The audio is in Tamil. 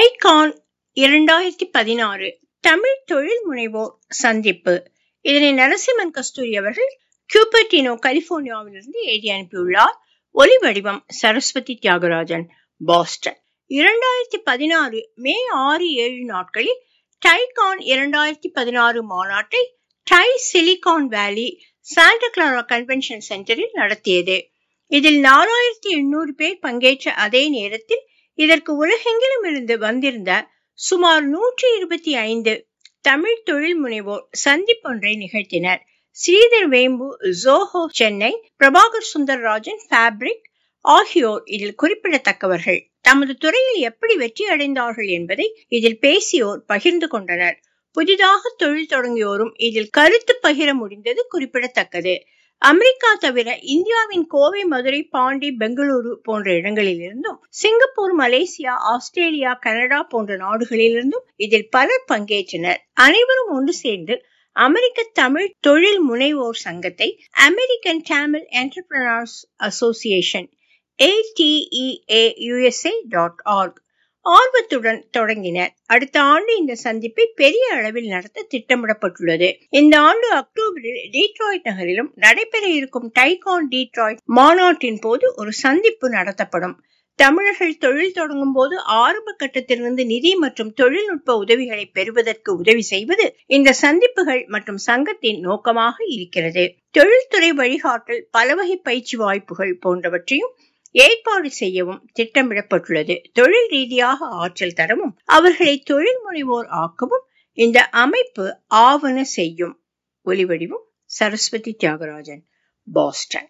டைகான் இரண்டாயிரத்தி பதினாறு தமிழ் தொழில் முனைவோர் சந்திப்பு இதனை நரசிம்மன் கஸ்தூரி அவர்கள் கியூபர்டினோ கலிபோர்னியாவிலிருந்து எழுதி அனுப்பியுள்ளார் ஒலி வடிவம் சரஸ்வதி தியாகராஜன் பாஸ்டன் இரண்டாயிரத்தி பதினாறு மே ஆறு ஏழு நாட்களில் டைகான் இரண்டாயிரத்தி பதினாறு மாநாட்டை TiE Silicon Valley Santa Clara convention சென்டரில் நடத்தியது இதில் நாலாயிரத்தி எண்ணூறு பேர் பங்கேற்ற அதே நேரத்தில் இதற்கு உலகெங்கிலும் இருந்து வந்திருந்த சுமார் நூற்றி இருபத்தி ஐந்து தமிழ் தொழில் முனைவோர் சந்திப்பொன்றை நிகழ்த்தினர் ஸ்ரீதர் வேம்பு ஜோஹோ சென்னை பிரபாகர் சுந்தரராஜன் ஃபேப்ரிக் ஆகியோர் இதில் குறிப்பிடத்தக்கவர்கள் தமது துறையில் எப்படி வெற்றி அடைந்தார்கள் என்பதை இதில் பேசியோர் பகிர்ந்து கொண்டனர் புதிதாக தொழில் தொடங்கியோரும் இதில் கருத்து பகிர முடிந்தது குறிப்பிடத்தக்கது அமெரிக்கா தவிர இந்தியாவின் கோவை மதுரை பாண்டி பெங்களூரு போன்ற இடங்களிலிருந்தும் சிங்கப்பூர் மலேசியா ஆஸ்திரேலியா கனடா போன்ற நாடுகளிலிருந்தும் இதில் பலர் பங்கேற்றனர் அனைவரும் ஒன்று சேர்ந்து அமெரிக்க தமிழ் தொழில் முனைவோர் சங்கத்தை American Tamil entrepreneurs association ATEA USA dot org ஆர்வத்துடன் தொடங்கினர் அடுத்த ஆண்டு இந்த சந்திப்பை பெரிய அளவில் நடத்த திட்டமிடப்பட்டுள்ளது இந்த ஆண்டு அக்டோபரில் டீட்ராய்ட் நகரிலும் நடைபெற இருக்கும் டைகான் டீட்ராய்ட் மாநாட்டின் போது ஒரு சந்திப்பு நடத்தப்படும் தமிழர்கள் தொழில் தொடங்கும் போது ஆரம்ப கட்டத்திலிருந்து நிதி மற்றும் தொழில்நுட்ப உதவிகளை பெறுவதற்கு உதவி செய்வது இந்த சந்திப்புகள் மற்றும் சங்கத்தின் நோக்கமாக இருக்கிறது தொழில்துறை வழிகாட்டல் பலவகை பயிற்சி வாய்ப்புகள் போன்றவற்றையும் ஏற்பாடு செய்யவும் திட்டமிடப்பட்டுள்ளது தொழில் ரீதியாக ஆற்றல் தரவும் அவர்களை தொழில் முனைவோர் ஆக்கவும் இந்த அமைப்பு ஆவண செய்யும் ஒலிவடிவும் சரஸ்வதி தியாகராஜன் பாஸ்டன்